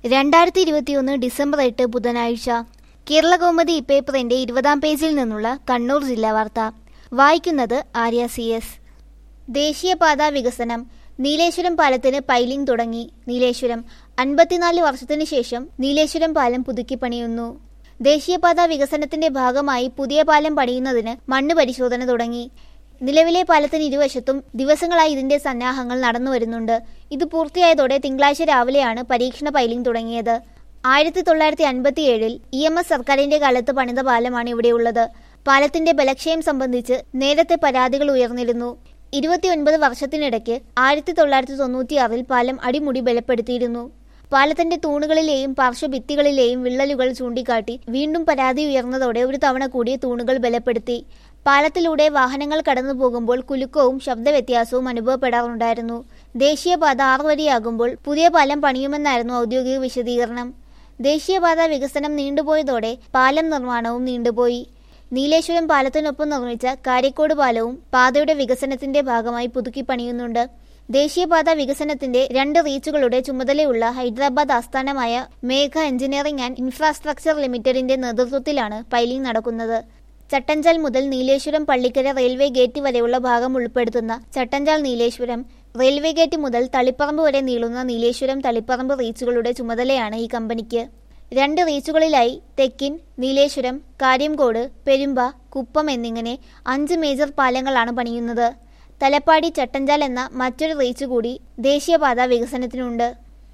രണ്ടായിരത്തി ഇരുപത്തിയൊന്ന് ഡിസംബർ എട്ട് ബുധനാഴ്ച കേരള കൗമുദി ഇപ്പേപ്പറിന്റെ ഇരുപതാം പേജിൽ നിന്നുള്ള കണ്ണൂർ ജില്ലാ വാർത്ത വായിക്കുന്നത് ആര്യ സി എസ് ദേശീയപാത വികസനം നീലേശ്വരം പാലത്തിന് പൈലിംഗ് തുടങ്ങി നീലേശ്വരം അൻപത്തിനാല് വർഷത്തിനു ശേഷം നീലേശ്വരം പാലം പുതുക്കി പണിയുന്നു ദേശീയപാത വികസനത്തിന്റെ ഭാഗമായി പുതിയ പാലം പണിയുന്നതിന് മണ്ണ് പരിശോധന തുടങ്ങി നിലവിലെ പാലത്തിന് ഇരുവശത്തും ദിവസങ്ങളായി ഇതിന്റെ സന്നാഹങ്ങൾ നടന്നു വരുന്നുണ്ട് ഇത് പൂർത്തിയായതോടെ തിങ്കളാഴ്ച രാവിലെയാണ് പരീക്ഷണ പൈലിംഗ് തുടങ്ങിയത് ആയിരത്തി തൊള്ളായിരത്തി അൻപത്തിയേഴിൽ ഇ എം എസ് സർക്കാരിന്റെ കാലത്ത് പണിത പാലമാണ് ഇവിടെയുള്ളത് പാലത്തിന്റെ ബലക്ഷയം സംബന്ധിച്ച് നേരത്തെ പരാതികൾ ഉയർന്നിരുന്നു ഇരുപത്തിയൊൻപത് വർഷത്തിനിടയ്ക്ക് ആയിരത്തി തൊള്ളായിരത്തി തൊണ്ണൂറ്റിയാറിൽ പാലം അടിമുടി ബലപ്പെടുത്തിയിരുന്നു പാലത്തിന്റെ തൂണുകളിലെയും പാർശ്വഭിത്തികളിലെയും വിള്ളലുകൾ ചൂണ്ടിക്കാട്ടി വീണ്ടും പരാതി ഉയർന്നതോടെ ഒരു തവണ കൂടി തൂണുകൾ ബലപ്പെടുത്തി പാലത്തിലൂടെ വാഹനങ്ങൾ കടന്നു പോകുമ്പോൾ കുലുക്കവും ശബ്ദവ്യത്യാസവും അനുഭവപ്പെടാറുണ്ടായിരുന്നു ദേശീയപാത ആറുവരിയാകുമ്പോൾ പുതിയ പാലം പണിയുമെന്നായിരുന്നു ഔദ്യോഗിക വിശദീകരണം ദേശീയപാത വികസനം നീണ്ടുപോയതോടെ പാലം നിർമ്മാണവും നീണ്ടുപോയി നീലേശ്വരം പാലത്തിനൊപ്പം നിർമ്മിച്ച കാരിക്കോട് പാലവും പാതയുടെ വികസനത്തിന്റെ ഭാഗമായി പുതുക്കി പണിയുന്നുണ്ട് ദേശീയപാത വികസനത്തിന്റെ രണ്ട് റീച്ചുകളുടെ ചുമതലയുള്ള ഹൈദരാബാദ് ആസ്ഥാനമായ മേഘ എഞ്ചിനീയറിംഗ് ആൻഡ് ഇൻഫ്രാസ്ട്രക്ചർ ലിമിറ്റഡിന്റെ നേതൃത്വത്തിലാണ് പൈലിംഗ് നടക്കുന്നത് ചട്ടഞ്ചാൽ മുതൽ നീലേശ്വരം പള്ളിക്കര റെയിൽവേ ഗേറ്റ് വരെയുള്ള ഭാഗം ഉൾപ്പെടുത്തുന്ന ചട്ടഞ്ചാൽ നീലേശ്വരം റെയിൽവേ ഗേറ്റ് മുതൽ തളിപ്പറമ്പ് വരെ നീളുന്ന നീലേശ്വരം തളിപ്പറമ്പ് റീച്ചുകളുടെ ചുമതലയാണ് ഈ കമ്പനിക്ക് രണ്ട് റീച്ചുകളിലായി തെക്കിൻ നീലേശ്വരം കാര്യംകോട് പെരുമ്പ കുപ്പം എന്നിങ്ങനെ അഞ്ച് മേജർ പാലങ്ങളാണ് പണിയുന്നത് തലപ്പാടി ചട്ടഞ്ചാൽ എന്ന മറ്റൊരു റീച്ച് കൂടി ദേശീയപാത വികസനത്തിനുണ്ട്